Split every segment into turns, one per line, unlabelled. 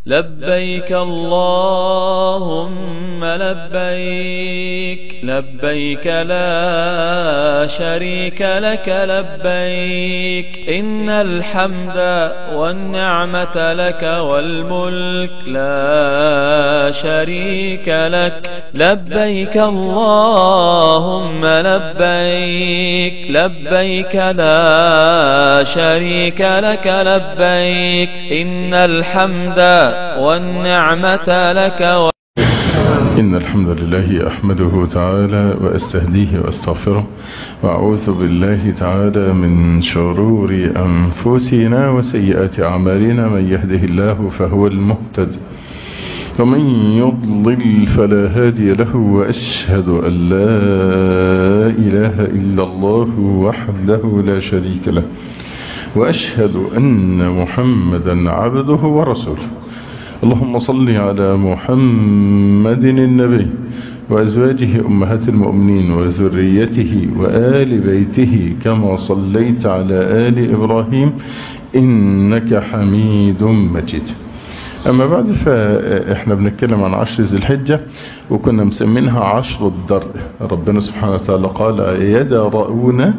لبيك اللهم لبيك لبيك لا شريك لك لبيك إن الحمد والنعمة لك والملك لا شريك لك لبيك اللهم لبيك لبيك لا شريك لك لبيك إن الحمد والنعمة لك و...
إن الحمد لله أحمده تعالى وأستهديه وأستغفره وأعوذ بالله تعالى من شرور أنفسنا وسيئات أعمالنا من يهده الله فهو المهتد ومن يضلل فلا هادي له وأشهد أن لا إله إلا الله وحده لا شريك له وأشهد أن محمدا عبده ورسوله اللهم صل على محمد النبي وأزواجه أمهات المؤمنين وذريته وآل بيته كما صليت على آل إبراهيم إنك حميد مجيد أما بعد فإحنا بنتكلم عن عشر ذي الحجة وكنا مسمينها عشر الدرء ربنا سبحانه وتعالى قال يدرؤون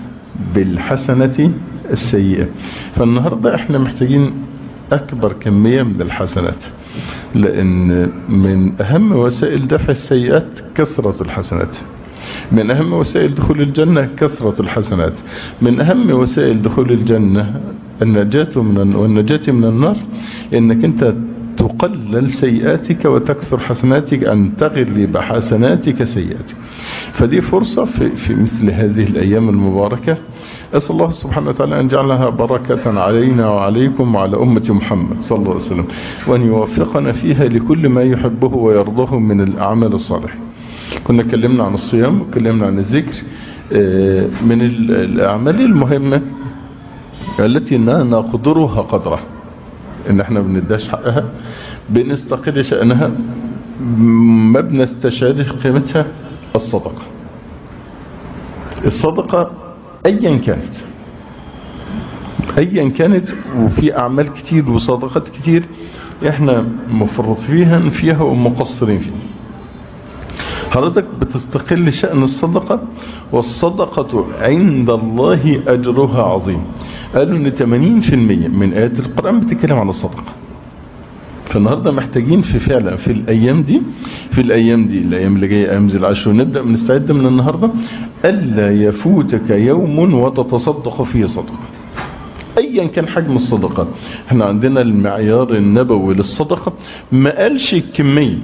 بالحسنة السيئة فالنهاردة احنا محتاجين أكبر كمية من الحسنات لأن من أهم وسائل دفع السيئات كثرة الحسنات من أهم وسائل دخول الجنة كثرة الحسنات من أهم وسائل دخول الجنة النجاة من والنجاة من النار إنك أنت تقلل سيئاتك وتكثر حسناتك أن تغلب حسناتك سيئاتك فدي فرصة في, في مثل هذه الأيام المباركة أسأل الله سبحانه وتعالى أن جعلها بركة علينا وعليكم وعلى أمة محمد صلى الله عليه وسلم وأن يوفقنا فيها لكل ما يحبه ويرضاه من الأعمال الصالحة كنا اتكلمنا عن الصيام واتكلمنا عن الذكر من الأعمال المهمة التي لا نقدرها قدرها ان احنا بنداش حقها بنستقل شأنها ما بنستشعر قيمتها الصدقة الصدقة ايا كانت ايا كانت وفي اعمال كتير وصدقات كتير احنا مفرطين فيها ومقصرين فيها حضرتك بتستقل شأن الصدقة والصدقة عند الله أجرها عظيم قالوا ان 80% من آيات القرآن بتتكلم عن الصدقة فالنهاردة محتاجين في فعلا في الأيام دي في الأيام دي الأيام اللي جاية أيام ذي العشر ونبدأ نستعد من النهاردة ألا يفوتك يوم وتتصدق فيه صدقة ايا كان حجم الصدقة احنا عندنا المعيار النبوي للصدقة ما قالش الكمية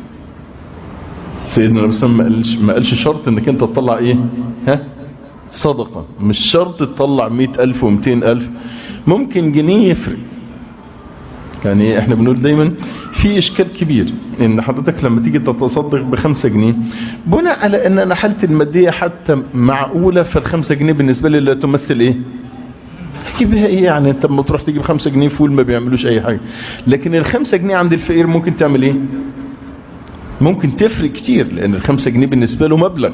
سيدنا النبي صلى الله عليه وسلم ما قالش شرط انك انت تطلع ايه ها صدقة مش شرط تطلع مئة الف ومتين الف ممكن جنيه يفرق يعني احنا بنقول دايما في اشكال كبير ان حضرتك لما تيجي تتصدق بخمسة جنيه بناء على ان انا حالتي المادية حتى معقولة فالخمسة جنيه بالنسبة لي لا تمثل ايه تجيبها ايه يعني انت لما تروح تجيب خمسة جنيه فول ما بيعملوش اي حاجة لكن الخمسة جنيه عند الفقير ممكن تعمل ايه ممكن تفرق كتير لان الخمسة جنيه بالنسبة له مبلغ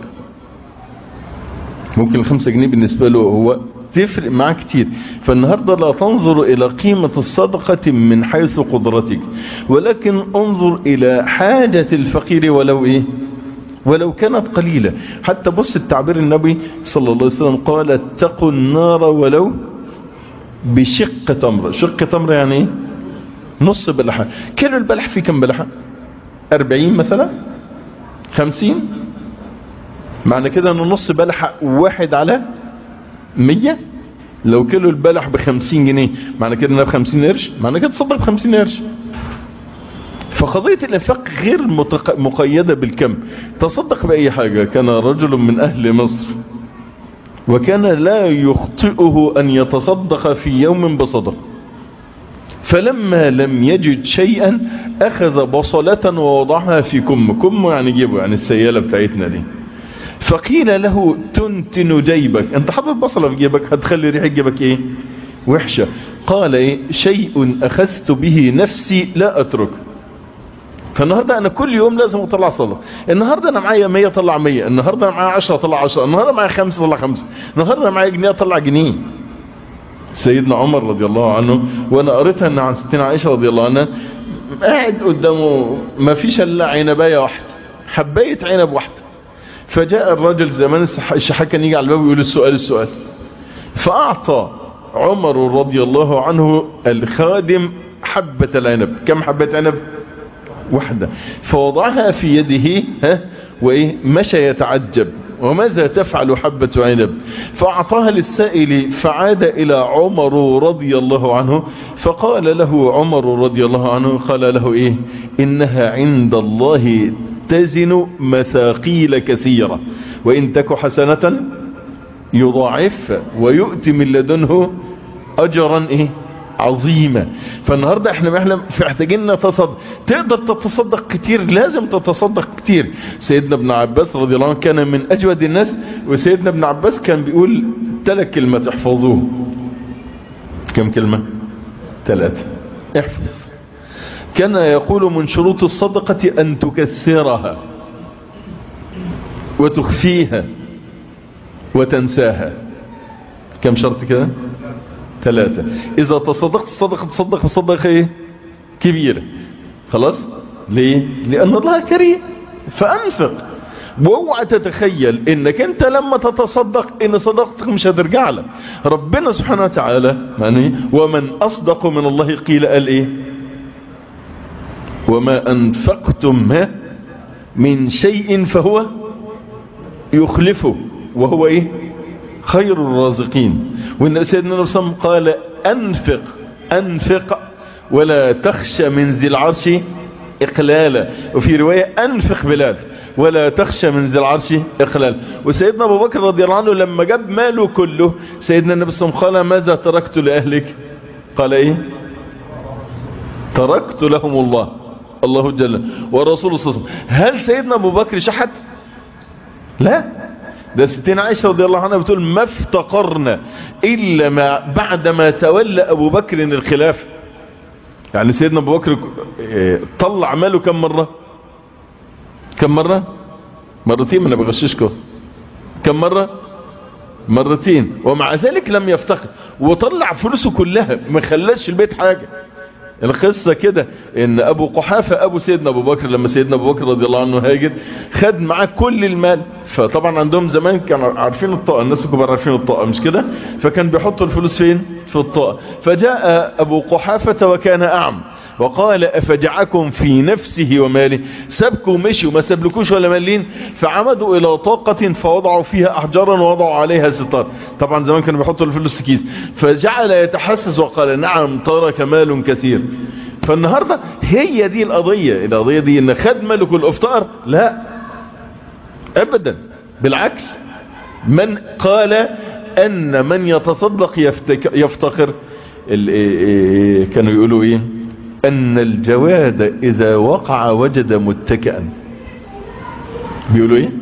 ممكن الخمسة جنيه بالنسبة له هو تفرق معاه كتير فالنهاردة لا تنظر الى قيمة الصدقة من حيث قدرتك ولكن انظر الى حاجة الفقير ولو ايه ولو كانت قليلة حتى بص التعبير النبي صلى الله عليه وسلم قال اتقوا النار ولو بشق تمر شق تمر يعني ايه نص بلحة كيلو البلح فيه كم بلحة أربعين مثلا خمسين معنى كده ان نص بلحة واحد على مية لو كيلو البلح بخمسين جنيه معنى كده انها بخمسين قرش معنى كده تصدق بخمسين قرش فقضية الانفاق غير متق... مقيدة بالكم تصدق بأي حاجة كان رجل من أهل مصر وكان لا يخطئه أن يتصدق في يوم بصدق فلما لم يجد شيئا أخذ بصلة ووضعها في كم كم يعني جيبه يعني السيالة بتاعتنا دي فقيل له تنتن جيبك انت حاطط بصلة في جيبك هتخلي ريح جيبك ايه وحشة قال ايه شيء أخذت به نفسي لا أتركه فالنهاردة انا كل يوم لازم اطلع صلاة النهاردة انا معايا 100 طلع 100 النهاردة انا معايا 10 طلع 10 النهاردة معايا 5 طلع 5 النهاردة انا معايا جنيه طلع جنيه سيدنا عمر رضي الله عنه وانا قريتها ان عن ستنا عائشة رضي الله عنها قاعد قدامه ما فيش الا عنبايه واحده حبايه عنب واحده فجاء الرجل زمان الشحات كان يجي على الباب ويقول السؤال السؤال فاعطى عمر رضي الله عنه الخادم حبة العنب كم حبة عنب واحدة فوضعها في يده ها وإيه مشى يتعجب وماذا تفعل حبة عنب فأعطاها للسائل فعاد إلى عمر رضي الله عنه فقال له عمر رضي الله عنه قال له إيه إنها عند الله تزن مثاقيل كثيرة وإن تك حسنة يضاعف ويؤتي من لدنه أجرا إيه عظيمة فالنهاردة احنا محلم محتاجين نتصدق تقدر تتصدق كتير لازم تتصدق كتير سيدنا ابن عباس رضي الله عنه كان من اجود الناس وسيدنا ابن عباس كان بيقول ثلاث كلمات احفظوه كم كلمة ثلاثة احفظ كان يقول من شروط الصدقة ان تكثرها وتخفيها وتنساها كم شرط كده ثلاثة إذا تصدقت صدقة تصدق صدقة إيه كبيرة خلاص ليه لأن الله كريم فأنفق واوعى تتخيل انك انت لما تتصدق ان صدقتك مش هترجع لك ربنا سبحانه وتعالى يعني ومن اصدق من الله قيل قال ايه وما انفقتم من شيء فهو يخلفه وهو ايه خير الرازقين وان سيدنا النبي صلى الله عليه وسلم قال انفق انفق ولا تخشى من ذي العرش اقلالا وفي رواية انفق بلاد ولا تخشى من ذي العرش اقلال وسيدنا ابو بكر رضي الله عنه لما جاب ماله كله سيدنا النبي صلى الله عليه وسلم قال ماذا تركت لاهلك قال ايه تركت لهم الله الله جل ورسوله صلى الله عليه وسلم هل سيدنا ابو بكر شحت لا ده ستين عائشة رضي الله عنها بتقول ما افتقرنا إلا ما بعدما تولى أبو بكر الخلاف يعني سيدنا أبو بكر طلع ماله كم مرة كم مرة مرتين ما انا بغششكم كم مرة مرتين ومع ذلك لم يفتقر وطلع فلوسه كلها ما خلاش البيت حاجة القصة كده ان ابو قحافة ابو سيدنا ابو بكر لما سيدنا ابو بكر رضي الله عنه هاجر خد معاه كل المال فطبعا عندهم زمان كانوا عارفين الطاقة الناس الكبار عارفين الطاقة مش كده فكان بيحطوا الفلوس فين في الطاقة فجاء ابو قحافة وكان اعم وقال افجعكم في نفسه وماله سبكوا مشوا ما سبلكوش ولا مالين فعمدوا الى طاقة فوضعوا فيها احجارا ووضعوا عليها ستار طبعا زمان كانوا بيحطوا الفلوس كيس فجعل يتحسس وقال نعم ترك مال كثير فالنهاردة هي دي القضية القضية دي ان خد ملك الافطار لا ابدا بالعكس من قال ان من يتصدق يفتقر كانوا يقولوا ايه ان الجواد اذا وقع وجد متكئا بيقولوا ايه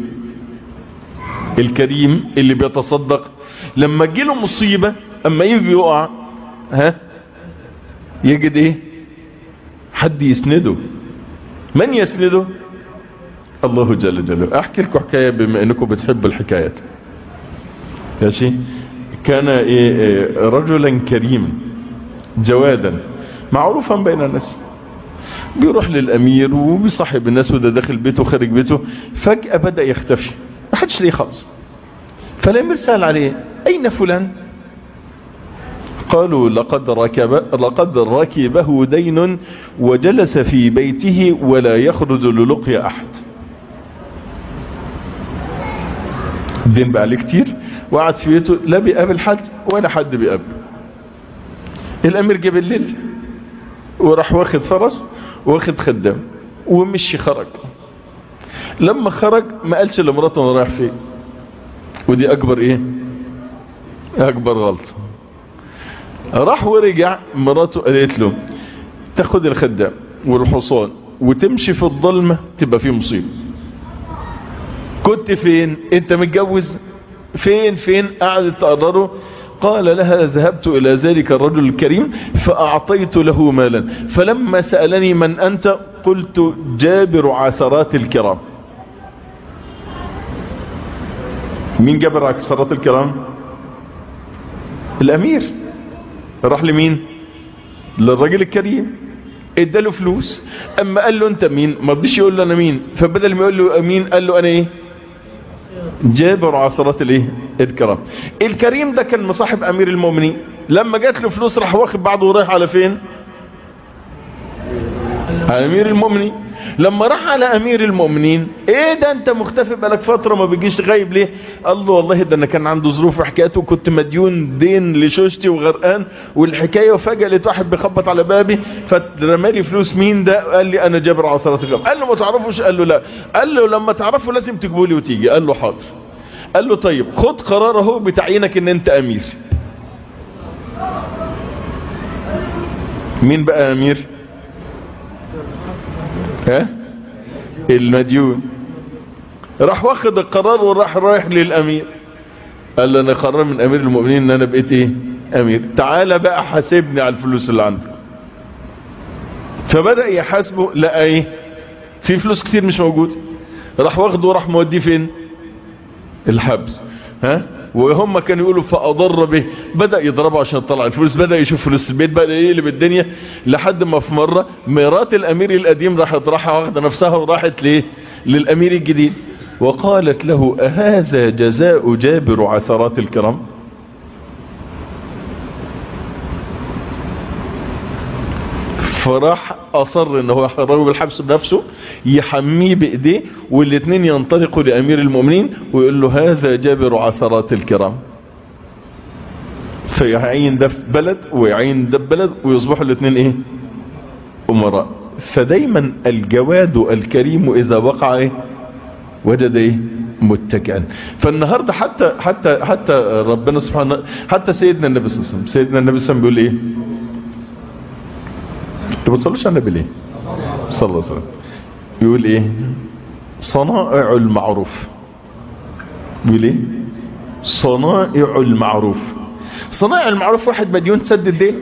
الكريم اللي بيتصدق لما تجيله مصيبة اما يجي يقع ها يجد ايه حد يسنده من يسنده الله جل جلاله احكي لكم حكاية بما انكم بتحبوا الحكايات ماشي كان إيه إيه رجلا كريما جوادا معروفا بين الناس بيروح للامير وبيصاحب الناس وده داخل بيته وخارج بيته فجأة بدأ يختفي ما حدش ليه خالص فالامير سأل عليه اين فلان قالوا لقد ركب لقد ركبه دين وجلس في بيته ولا يخرج للقيا احد الدين بقى عليه كتير وقعد في بيته لا بيقابل حد ولا حد بيقابل الامير جه بالليل وراح واخد فرس واخد خدام ومشي خرج لما خرج ما قالش لمراته انا رايح فين ودي اكبر ايه اكبر غلطه راح ورجع مراته قالت له تاخد الخدام والحصان وتمشي في الظلمة تبقى فيه مصيبة كنت فين انت متجوز فين فين قعدت تقرره قال لها ذهبت الى ذلك الرجل الكريم فاعطيت له مالا فلما سألني من انت قلت جابر عثرات الكرام مين جابر عثرات الكرام الامير راح لمين للرجل الكريم اداله فلوس اما قال له انت مين ما رضيش يقول له انا مين فبدل ما يقول له مين قال له انا ايه جابر عثرات الايه الكرام الكريم ده كان مصاحب امير المؤمنين لما جات له فلوس راح واخد بعضه ورايح على فين على امير المؤمنين لما راح على امير المؤمنين ايه ده انت مختفي بقالك فترة ما بيجيش غايب ليه قال له والله ده انا كان عنده ظروف وحكايته وكنت مديون دين لشوشتي وغرقان والحكاية وفجأة لقيت واحد بيخبط على بابي فرمالي فلوس مين ده قال لي انا جابر عصرات الجبل قال له ما تعرفوش قال له لا قال له لما تعرفه لازم تجيبوا لي وتيجي قال له حاضر قال له طيب خد قرار اهو بتعيينك ان انت امير مين بقى امير ها المديون راح واخد القرار وراح رايح للامير قال له انا قرار من امير المؤمنين ان انا بقيت ايه امير تعالى بقى حاسبني على الفلوس اللي عندك فبدأ يحاسبه لقى ايه في فلوس كتير مش موجودة راح واخده وراح موديه فين الحبس ها وهم كانوا يقولوا فأضر به بدأ يضربه عشان يطلع الفلوس بدأ يشوف فلوس البيت بدأ يقلب الدنيا لحد ما في مرة مرات الأمير القديم راحت راحة واخدة نفسها وراحت ليه للأمير الجديد وقالت له أهذا جزاء جابر عثرات الكرام فراح اصر ان هو يخرجه بالحبس بنفسه يحميه بايديه والاثنين ينطلقوا لامير المؤمنين ويقول له هذا جابر عثرات الكرام فيعين ده في بلد ويعين ده في بلد ويصبحوا الاثنين ايه امراء فدايما الجواد الكريم اذا وقع ايه وجد ايه متكئا فالنهارده حتى حتى حتى ربنا سبحانه حتى سيدنا النبي صلى الله عليه وسلم سيدنا النبي صلى الله عليه وسلم بيقول ايه انتوا بتصلوش على النبي ليه صلى الله عليه وسلم يقول ايه صنائع المعروف يقول ايه صنائع المعروف صنائع المعروف واحد مديون تسد الدين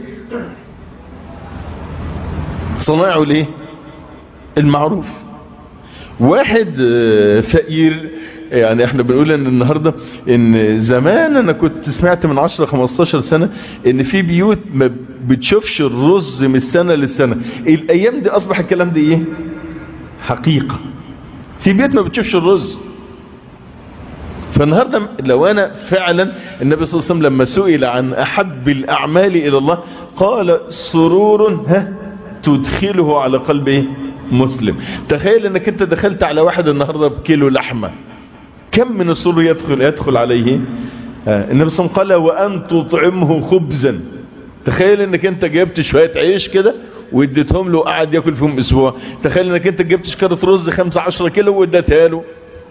صنائعه ليه المعروف واحد فقير يعني احنا بنقول ان النهاردة ان زمان انا كنت سمعت من 10 15 سنة ان في بيوت ما بتشوفش الرز من السنة للسنة الايام دي اصبح الكلام ده ايه حقيقة في بيوت ما بتشوفش الرز فالنهاردة لو انا فعلا النبي صلى الله عليه وسلم لما سئل عن احب الاعمال الى الله قال سرور ها تدخله على قلب ايه مسلم تخيل انك انت دخلت على واحد النهاردة بكيلو لحمة كم من السرور يدخل يدخل عليه آه. النبي صلى الله عليه وسلم قال وان تطعمه خبزا تخيل انك انت جبت شوية عيش كده واديتهم له قعد ياكل فيهم اسبوع تخيل انك انت جبت شكارة رز 5 10 كيلو واديتها له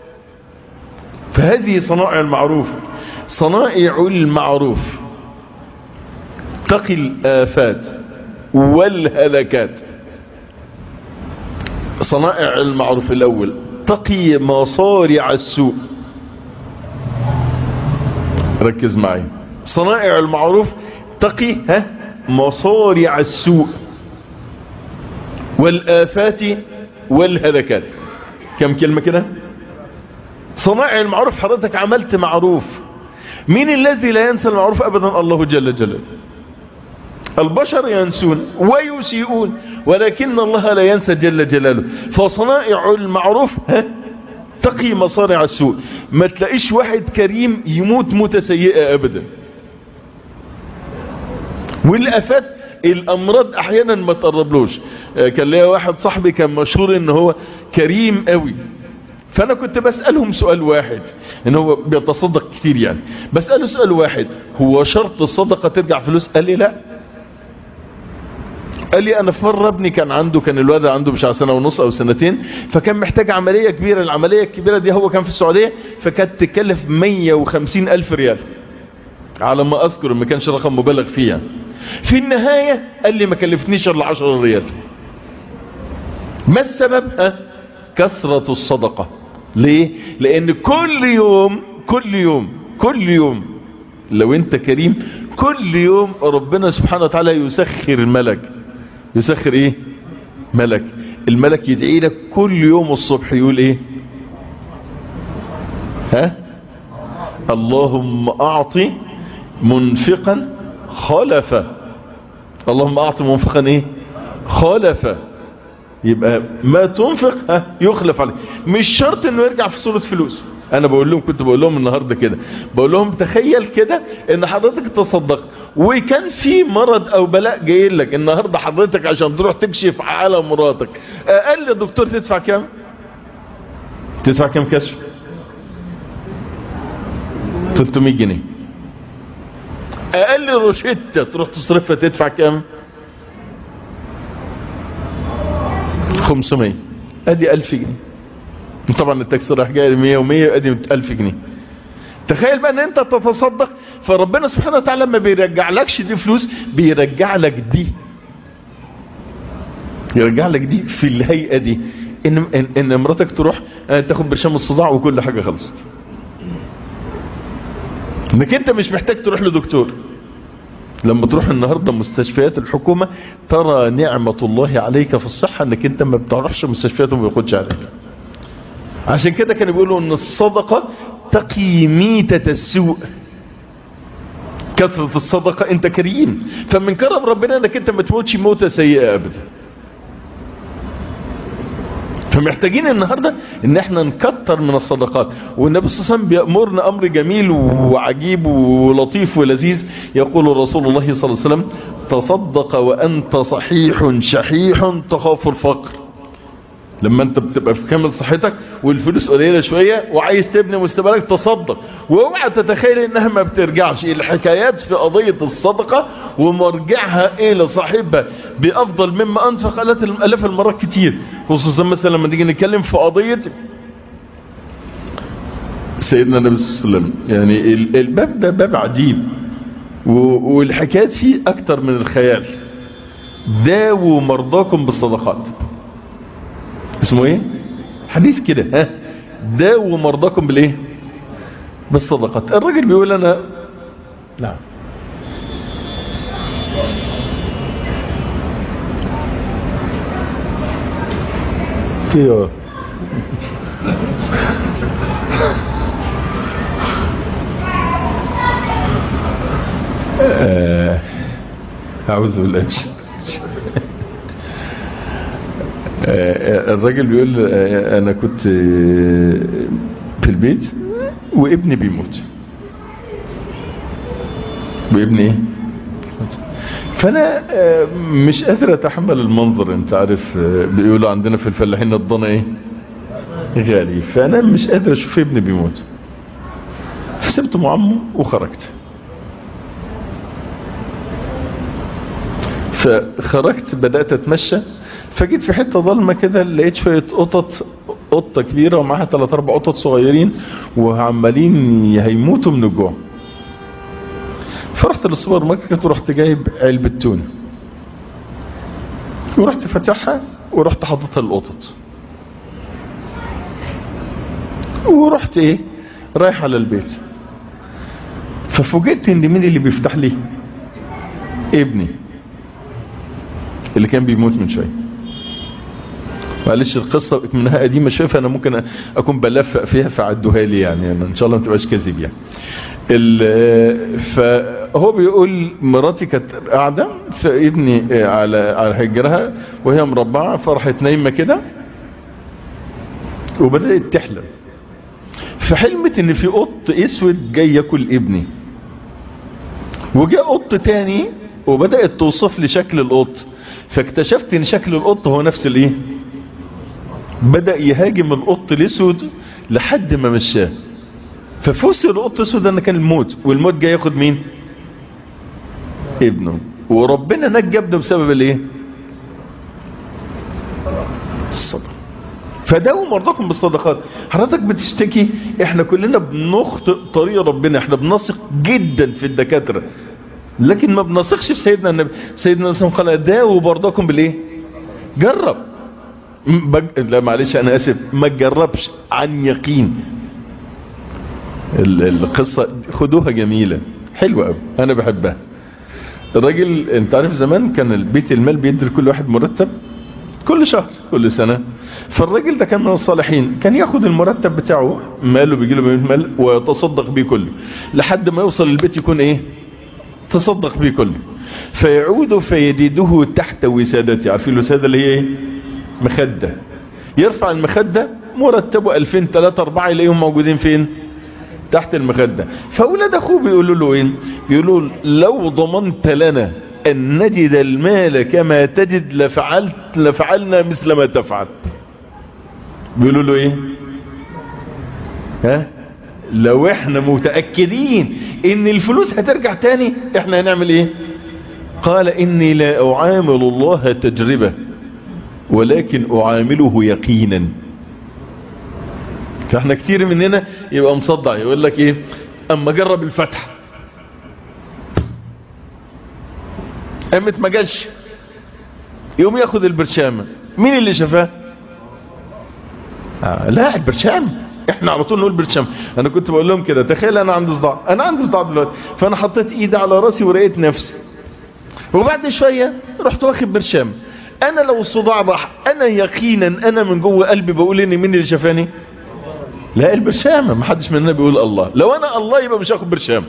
فهذه صنائع المعروف صنائع المعروف تقي الآفات والهلكات صنائع المعروف الأول تقي مصارع السوء ركز معي صنائع المعروف تقي ها مصارع السوء والآفات والهلكات كم كلمة كده صنائع المعروف حضرتك عملت معروف مين الذي لا ينسى المعروف أبدا الله جل جلاله البشر ينسون ويسيئون ولكن الله لا ينسى جل جلاله فصنائع المعروف ها تقي مصارع السوء ما تلاقيش واحد كريم يموت موتة سيئة ابدا والافات الامراض احيانا ما تقربلوش كان ليا واحد صاحبي كان مشهور ان هو كريم قوي فانا كنت بسألهم سؤال واحد ان هو بيتصدق كتير يعني بسأله سؤال واحد هو شرط الصدقة ترجع فلوس قال لي لا قال لي انا في مرة ابني كان عنده كان الواد عنده مش سنة ونص او سنتين فكان محتاج عملية كبيرة العملية الكبيرة دي هو كان في السعودية فكانت تكلف 150 الف ريال على ما اذكر ما كانش رقم مبالغ فيها في النهاية قال لي ما كلفتنيش الا 10 ريال ما السبب ها كثرة الصدقة ليه لان كل يوم كل يوم كل يوم لو انت كريم كل يوم ربنا سبحانه وتعالى يسخر الملك يسخر ايه ملك الملك يدعي لك كل يوم الصبح يقول ايه ها اللهم اعطي منفقا خلفا اللهم اعطي منفقا ايه خالف يبقى ما تنفق ها يخلف عليه مش شرط انه يرجع في صورة فلوس انا بقول لهم كنت بقول لهم النهاردة كده بقول لهم تخيل كده ان حضرتك تصدقت وكان في مرض او بلاء جاي لك النهاردة حضرتك عشان تروح تكشف على مراتك اقل يا دكتور تدفع كام تدفع كام كشف 300 جنيه اقل روشتة تروح تصرفها تدفع كام 500 ادي 1000 جنيه طبعا التاكسي رايح جاي 100 و100 ادي 1000 جنيه تخيل بقى ان انت تتصدق فربنا سبحانه وتعالى لما بيرجع لكش دي فلوس بيرجع لك دي يرجع لك دي في الهيئة دي ان, إن, إن مراتك تروح تاخد برشام الصداع وكل حاجة خلصت انك انت مش محتاج تروح لدكتور لما تروح النهاردة مستشفيات الحكومة ترى نعمة الله عليك في الصحة انك انت ما بتروحش مستشفيات وما بياخدش عليك عشان كده كانوا بيقولوا ان الصدقة تقي ميتة السوء كثرة الصدقة انت كريم فمن كرم ربنا انك انت ما تموتش موتة سيئة ابدا فمحتاجين النهاردة ان احنا نكتر من الصدقات والنبي صلى الله عليه وسلم بيأمرنا امر جميل وعجيب ولطيف ولذيذ يقول رسول الله صلى الله عليه وسلم تصدق وانت صحيح شحيح تخاف الفقر لما انت بتبقى في كامل صحتك والفلوس قليلة شوية وعايز تبني مستقبلك تصدق واوعى تتخيل انها ما بترجعش الحكايات في قضية الصدقة ومرجعها ايه لصاحبها بافضل مما انفق الاف المرات كتير خصوصا مثلا لما نيجي نتكلم في قضية سيدنا النبي صلى الله عليه وسلم يعني الباب ده باب عجيب والحكايات فيه اكتر من الخيال داووا مرضاكم بالصدقات اسمه ايه حديث كده ها داووا مرضاكم بالايه بالصدقات الراجل بيقول انا نعم ايوه اعوذ بالله الراجل بيقول انا كنت في البيت وابني بيموت وابني ايه فانا مش قادر اتحمل المنظر انت عارف بيقولوا عندنا في الفلاحين الضنا ايه غالي فانا مش قادر اشوف ابني بيموت فسبته مع عمه وخرجت فخرجت بدأت اتمشى فجيت في حتة ظلمة كده لقيت شوية قطط قطة كبيرة ومعها ثلاث اربع قطط صغيرين وعمالين هيموتوا من الجوع فرحت للسوبر ماركت ورحت جايب علبة تونة ورحت فاتحها ورحت حاططها للقطط ورحت ايه رايح على البيت ففوجئت ان مين اللي بيفتح لي ابني اللي كان بيموت من شويه معلش القصة منها قديمة شوية فأنا ممكن أكون بلفق فيها فعدوها لي يعني أنا إن شاء الله ما تبقاش كذب يعني فهو بيقول مراتي كانت قاعدة فابني على على هجرها وهي مربعة فرحت نايمة كده وبدأت تحلم فحلمت ان في قط اسود جاي ياكل ابني وجاء قط تاني وبدأت توصف لي شكل القط فاكتشفت ان شكل القط هو نفس الايه بدأ يهاجم القط الاسود لحد ما مشاه ففوس القط الاسود ان كان الموت والموت جاي ياخد مين ابنه وربنا نجى ابنه بسبب الايه الصدقه فداووا مرضاكم بالصدقات حضرتك بتشتكي احنا كلنا بنخطئ طريق ربنا احنا بنثق جدا في الدكاتره لكن ما بنثقش في سيدنا النبي سيدنا النبي قال داووا مرضاكم بالايه جرب بج... لا معلش انا اسف ما تجربش عن يقين القصة خدوها جميلة حلوة قوي انا بحبها الراجل انت عارف زمان كان البيت المال بيدي لكل واحد مرتب كل شهر كل سنة فالراجل ده كان من الصالحين كان ياخد المرتب بتاعه ماله بيجي له مال ويتصدق بيه كله لحد ما يوصل البيت يكون ايه تصدق بيه كله فيعود فيجده تحت وسادته عارفين الوسادة اللي هي ايه مخدة يرفع المخدة مرتبه 2000 3 4 يلاقيهم موجودين فين تحت المخدة فأولاد أخوه بيقولوا له إيه بيقولوا لو ضمنت لنا أن نجد المال كما تجد لفعلت لفعلنا مثل ما تفعل بيقولوا له إيه ها لو احنا متأكدين ان الفلوس هترجع تاني احنا هنعمل ايه قال اني لا اعامل الله تجربة ولكن اعامله يقينا فاحنا كتير مننا يبقى مصدع يقول لك ايه اما جرب الفتح قامت ما جالش يقوم ياخد البرشامة مين اللي شافاه آه لا البرشام احنا على طول نقول برشام انا كنت بقول لهم كده تخيل انا عندي صداع انا عندي صداع دلوقتي فانا حطيت ايدي على راسي ورقيت نفسي وبعد شوية رحت واخد برشام انا لو الصداع راح انا يقينا انا من جوه قلبي بقول ان مين اللي شافاني لا البرشامة ما حدش مننا بيقول الله لو انا الله يبقى مش هاخد برشام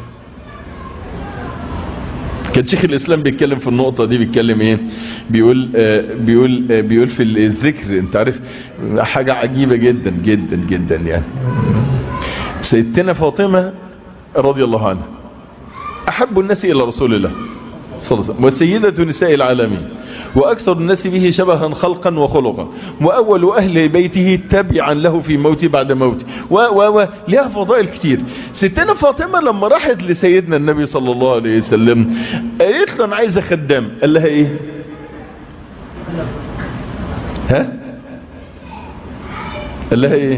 كان شيخ الاسلام بيتكلم في النقطة دي بيتكلم ايه بيقول آه بيقول آه بيقول في الذكر انت عارف حاجة عجيبة جدا جدا جدا يعني سيدتنا فاطمة رضي الله عنها احب الناس الى رسول الله صلى الله عليه وسلم وسيدة نساء العالمين وأكثر الناس به شبها خلقا وخلقا وأول أهل بيته تبعا له في موته بعد موته و و و لها فضائل كتير ستنا فاطمة لما راحت لسيدنا النبي صلى الله عليه وسلم قالت له أنا عايزة خدام قال لها إيه ها قال لها إيه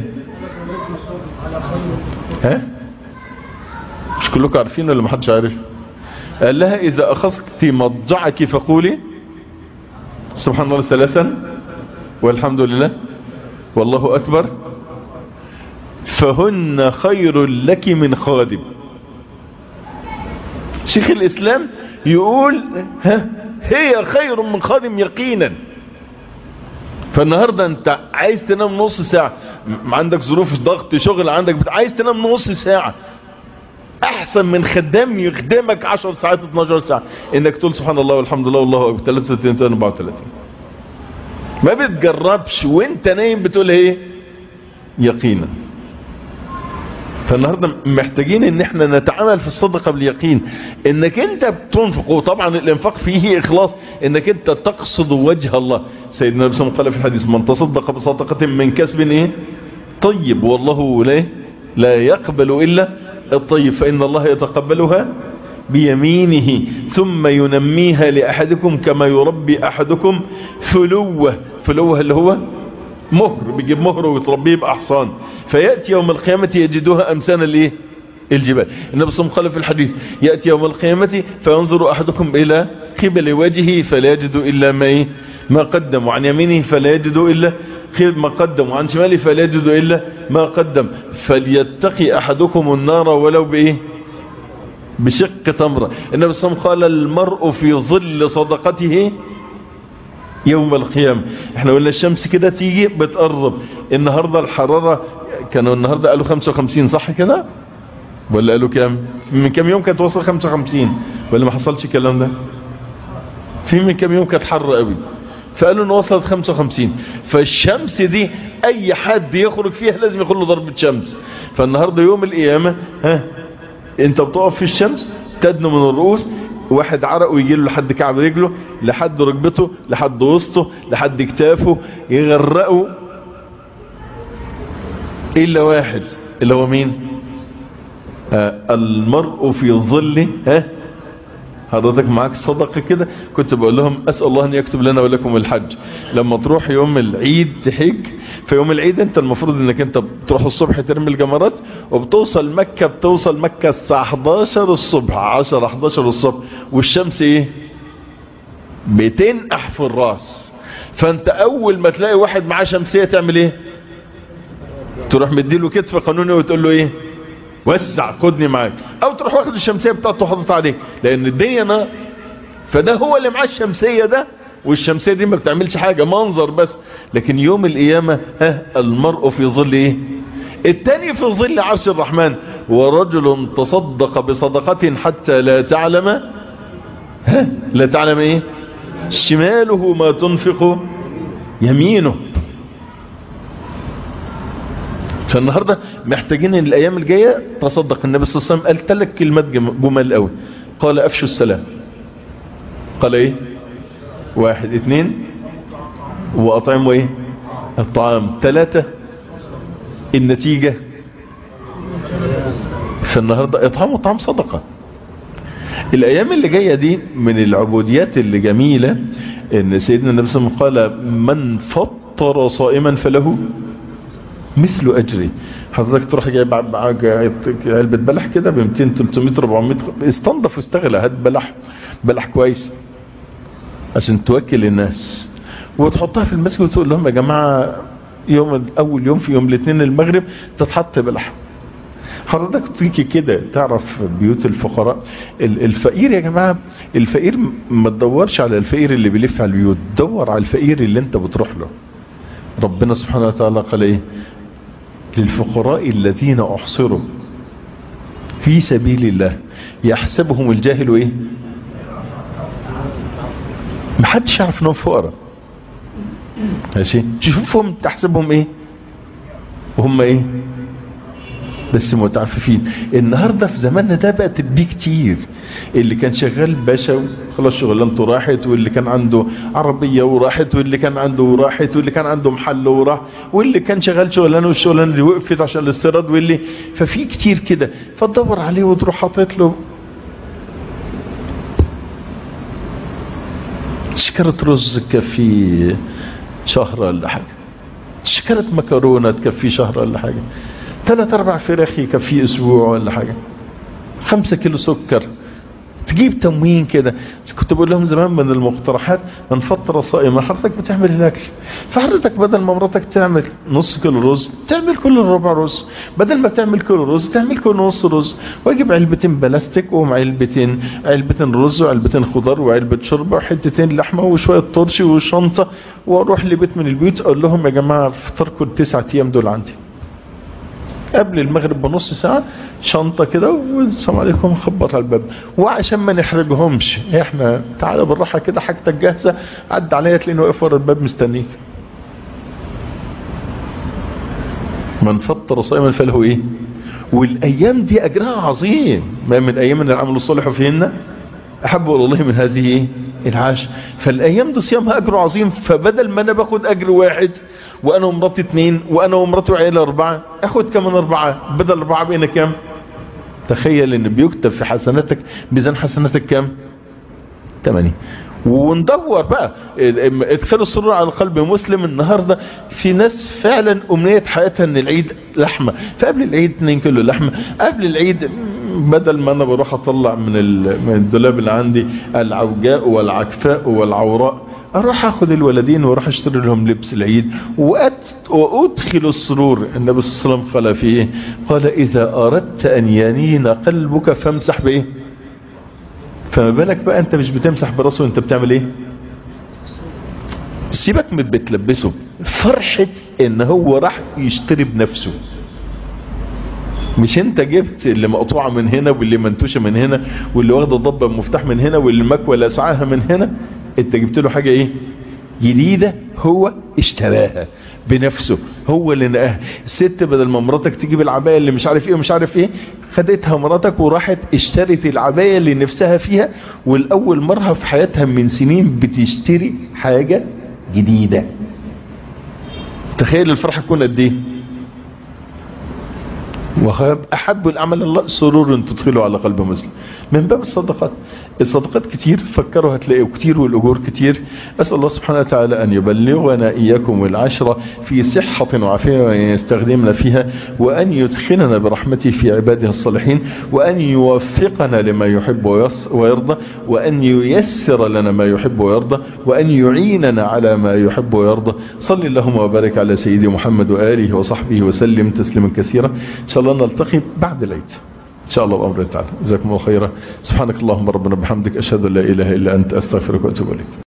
ها مش كلكم عارفين ولا محدش عارف قال لها إذا أخذت مضجعك فقولي سبحان الله ثلاثا والحمد لله والله أكبر فهن خير لك من خادم شيخ الإسلام يقول ها هي خير من خادم يقينا فالنهاردة انت عايز تنام نص ساعة عندك ظروف ضغط شغل عندك عايز تنام نص ساعة احسن من خدام يخدمك 10 ساعات 12 ساعة انك تقول سبحان الله والحمد لله والله اكبر 33 34 ما بتجربش وانت نايم بتقول ايه يقينا فالنهاردة محتاجين ان احنا نتعامل في الصدقة باليقين انك انت بتنفق وطبعا الانفاق فيه اخلاص انك انت تقصد وجه الله سيدنا النبي صلى الله عليه وسلم قال في الحديث من تصدق بصدقة من كسب ايه طيب والله لا لا يقبل الا الطيب فإن الله يتقبلها بيمينه ثم ينميها لأحدكم كما يربي أحدكم فلوة فلوة اللي هو مهر بيجيب مهر ويتربيه بأحصان فيأتي يوم القيامة يجدها أمسان الايه الجبال النبي صلى الله عليه وسلم قال في الحديث يأتي يوم القيامة فينظر أحدكم إلى قبل وجهه فلا يجد إلا ما, إيه؟ ما قدم وعن يمينه فلا يجد إلا ما قدم وعن شماله فلا يجد إلا ما قدم فليتقي أحدكم النار ولو بإيه بشق تمرة النبي صلى الله عليه وسلم قال المرء في ظل صدقته يوم القيامة احنا قلنا الشمس كده تيجي بتقرب النهاردة الحرارة كانوا النهاردة قالوا 55 صح كده ولا قالوا كام من كام يوم كانت وصل 55 ولا ما حصلش الكلام ده في من كام يوم كانت حر قوي فقالوا ان وصلت 55 فالشمس دي اي حد يخرج فيها لازم ياخد له ضربة شمس فالنهاردة يوم القيامة ها انت بتقف في الشمس تدنو من الرؤوس واحد عرق ويجي له لحد كعب رجله لحد ركبته لحد وسطه لحد كتافه يغرقه الا واحد اللي هو مين آه المرء في ظل ها حضرتك معاك صدقة كده كنت بقول لهم أسأل الله أن يكتب لنا ولكم الحج لما تروح يوم العيد تحج في يوم العيد انت المفروض انك انت بتروح الصبح ترمي الجمرات وبتوصل مكة بتوصل مكة الساعة 11 الصبح 10 11 الصبح والشمس ايه بتنقح في الراس فانت اول ما تلاقي واحد معاه شمسية تعمل ايه تروح مديله كتف قانوني وتقول له ايه وسع خدني معاك او تروح واخد الشمسية بتاعته وحاططها عليه لان الدنيا نار فده هو اللي معاه الشمسية ده والشمسية دي ما بتعملش حاجة منظر بس لكن يوم القيامة ها المرء في ظل ايه التاني في ظل عرش الرحمن ورجل تصدق بصدقة حتى لا تعلم ها لا تعلم ايه شماله ما تنفق يمينه فالنهاردة محتاجين ان الايام الجاية تصدق النبي صلى الله عليه وسلم قال ثلاث كلمات جمال قوي قال افشوا السلام قال ايه واحد اثنين واطعموا ايه الطعام ثلاثة النتيجة فالنهاردة اطعام الطعام صدقة الايام اللي جاية دي من العبوديات اللي جميلة ان سيدنا النبي صلى الله عليه وسلم قال من فطر صائما فله مثل اجري حضرتك تروح جايب علبة بلح كده ب 200 300 400 استنضف واستغلى هات بلح بلح كويس عشان توكل الناس وتحطها في المسجد وتقول لهم يا جماعة يوم اول يوم في يوم الاثنين المغرب تتحط بلح حضرتك تيجي كده تعرف بيوت الفقراء الفقير يا جماعة الفقير ما تدورش على الفقير اللي بيلف على البيوت دور على الفقير اللي انت بتروح له ربنا سبحانه وتعالى قال ايه للفقراء الذين احصروا في سبيل الله يحسبهم الجاهل ايه محدش يعرف انهم فقراء ماشي تشوفهم تحسبهم ايه وهم ايه بس متعففين النهاردة في زماننا ده بقت دي كتير اللي كان شغال باشا خلاص شغلانته راحت واللي كان عنده عربية وراحت واللي كان عنده وراحت واللي كان عنده محل وراح واللي كان شغال شغلانه والشغلانه دي وقفت عشان الاستيراد واللي ففي كتير كده فتدور عليه وتروح حاطط له شكرة رز تكفي شهر ولا حاجة شكرة مكرونة تكفي شهر ولا حاجة ثلاث اربع فراخ يكفي اسبوع ولا حاجة خمسة كيلو سكر تجيب تموين كده كنت بقول لهم زمان من المقترحات من فترة صائمة حضرتك بتعمل الاكل فحضرتك بدل ما مراتك تعمل نص كيلو رز تعمل كل ربع رز بدل ما تعمل كيلو رز تعمل كل نص رز واجيب علبتين بلاستيك وهم علبتين علبتين رز وعلبتين خضار وعلبة شوربة وحتتين لحمة وشوية طرش وشنطة واروح لبيت من البيوت اقول لهم يا جماعة فطركم التسعة ايام دول عندي قبل المغرب بنص ساعة شنطة كده والسلام عليكم خبط على الباب وعشان ما نحرجهمش احنا تعالى بالراحة كده حاجتك جاهزة عد عليا تلاقيني واقف ورا الباب مستنيك من فطر صائما فله ايه والايام دي اجرها عظيم ما من ايام ان العمل الصالح فيهن احب الى الله من هذه ايه العاش فالايام دي صيامها اجر عظيم فبدل ما انا باخد اجر واحد وانا ومراتي اتنين وانا ومراتي وعيله اربعة اخد كمان اربعة بدل اربعة بقينا كام تخيل ان بيكتب في حسناتك ميزان حسناتك كام تمانية وندور بقى ادخال السرور على قلب مسلم النهاردة في ناس فعلا امنية حياتها ان العيد لحمة فقبل العيد 2 كيلو لحمة قبل العيد بدل ما انا بروح اطلع من من الدولاب اللي عندي العوجاء والعكفاء والعوراء اروح اخد الولدين واروح اشتري لهم لبس العيد وادخل السرور النبي صلى الله عليه وسلم قال فيه قال اذا اردت ان ينين قلبك فامسح بايه فما بالك بقى انت مش بتمسح براسه انت بتعمل ايه سيبك من بتلبسه فرحة ان هو راح يشتري بنفسه مش انت جبت اللي مقطوعة من هنا واللي منتوشة من هنا واللي واخدة ضبة مفتاح من هنا واللي مكوى لسعاها من هنا انت جبت له حاجة ايه جديدة هو اشتراها بنفسه هو اللي نقاها الست بدل ما مراتك تجيب العباية اللي مش عارف ايه ومش عارف ايه خدتها مراتك وراحت اشترت العباية اللي نفسها فيها والأول مرة في حياتها من سنين بتشتري حاجة جديدة تخيل الفرحة تكون قد ايه وأحب الأعمال الله سرور تدخله على قلب مسلم من باب الصدقات الصدقات كتير فكروا هتلاقوا كتير والأجور كتير أسأل الله سبحانه وتعالى أن يبلغنا إياكم العشرة في صحة وعافية وأن يستخدمنا فيها وأن يدخلنا برحمته في عباده الصالحين وأن يوفقنا لما يحب ويرضى وأن ييسر لنا ما يحب ويرضى وأن يعيننا على ما يحب ويرضى صل اللهم وبارك على سيدي محمد وآله وصحبه وسلم تسليما كثيرا إن شاء الله نلتقي بعد العيد إن شاء الله بأمر تعالى جزاكم الله خيرا سبحانك اللهم ربنا بحمدك أشهد أن لا إله إلا أنت أستغفرك وأتوب إليك